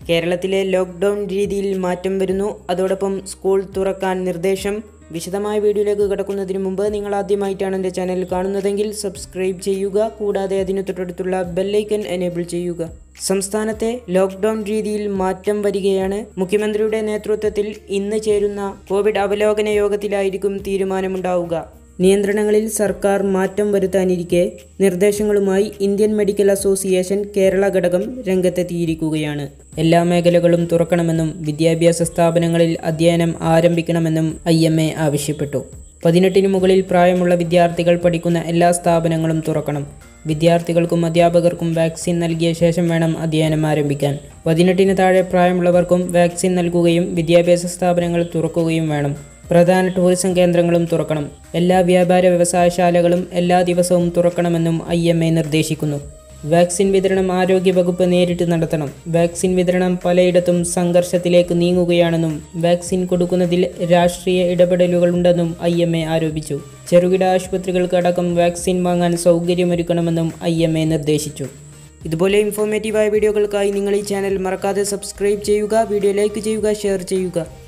കേരളത്തിലെ ലോക്ക്ഡൗൺ രീതിയിൽ മാറ്റം വരുന്നു അതോടൊപ്പം സ്കൂൾ തുറക്കാൻ നിർദ്ദേശം വിശദമായ വീഡിയോയിലേക്ക് കടക്കുന്നതിന് മുമ്പ് നിങ്ങൾ ആദ്യമായിട്ടാണ് എൻ്റെ ചാനൽ കാണുന്നതെങ്കിൽ സബ്സ്ക്രൈബ് ചെയ്യുക കൂടാതെ അതിനു തൊട്ടടുത്തുള്ള ബെല്ലൈക്കൻ എനേബിൾ ചെയ്യുക സംസ്ഥാനത്തെ ലോക്ക്ഡൗൺ രീതിയിൽ മാറ്റം വരികയാണ് മുഖ്യമന്ത്രിയുടെ നേതൃത്വത്തിൽ ഇന്ന് ചേരുന്ന കോവിഡ് അവലോകന യോഗത്തിലായിരിക്കും തീരുമാനമുണ്ടാവുക നിയന്ത്രണങ്ങളിൽ സർക്കാർ മാറ്റം വരുത്താനിരിക്കെ നിർദ്ദേശങ്ങളുമായി ഇന്ത്യൻ മെഡിക്കൽ അസോസിയേഷൻ കേരള ഘടകം രംഗത്തെത്തിയിരിക്കുകയാണ് എല്ലാ മേഖലകളും തുറക്കണമെന്നും വിദ്യാഭ്യാസ സ്ഥാപനങ്ങളിൽ അധ്യയനം ആരംഭിക്കണമെന്നും ഐ ആവശ്യപ്പെട്ടു പതിനെട്ടിന് മുകളിൽ പ്രായമുള്ള വിദ്യാർത്ഥികൾ പഠിക്കുന്ന എല്ലാ സ്ഥാപനങ്ങളും തുറക്കണം വിദ്യാർത്ഥികൾക്കും അധ്യാപകർക്കും വാക്സിൻ നൽകിയ ശേഷം വേണം അധ്യയനം ആരംഭിക്കാൻ പതിനെട്ടിന് താഴെ പ്രായമുള്ളവർക്കും വാക്സിൻ നൽകുകയും വിദ്യാഭ്യാസ സ്ഥാപനങ്ങൾ തുറക്കുകയും വേണം പ്രധാന ടൂറിസം കേന്ദ്രങ്ങളും തുറക്കണം എല്ലാ വ്യാപാര വ്യവസായശാലകളും എല്ലാ ദിവസവും തുറക്കണമെന്നും ഐ നിർദ്ദേശിക്കുന്നു വാക്സിൻ വിതരണം ആരോഗ്യവകുപ്പ് നേരിട്ട് നടത്തണം വാക്സിൻ വിതരണം പലയിടത്തും സംഘർഷത്തിലേക്ക് നീങ്ങുകയാണെന്നും വാക്സിൻ കൊടുക്കുന്നതിൽ രാഷ്ട്രീയ ഇടപെടലുകളുണ്ടെന്നും ഐ എം എ ആരോപിച്ചു ചെറുകിട ആശുപത്രികൾക്ക് അടക്കം വാക്സിൻ വാങ്ങാൻ സൗകര്യമൊരുക്കണമെന്നും ഐ എം എ നിർദ്ദേശിച്ചു ഇതുപോലെ ഇൻഫോർമേറ്റീവായ വീഡിയോകൾക്കായി നിങ്ങൾ ഈ ചാനൽ മറക്കാതെ സബ്സ്ക്രൈബ് ചെയ്യുക വീഡിയോ ലൈക്ക് ചെയ്യുക ഷെയർ ചെയ്യുക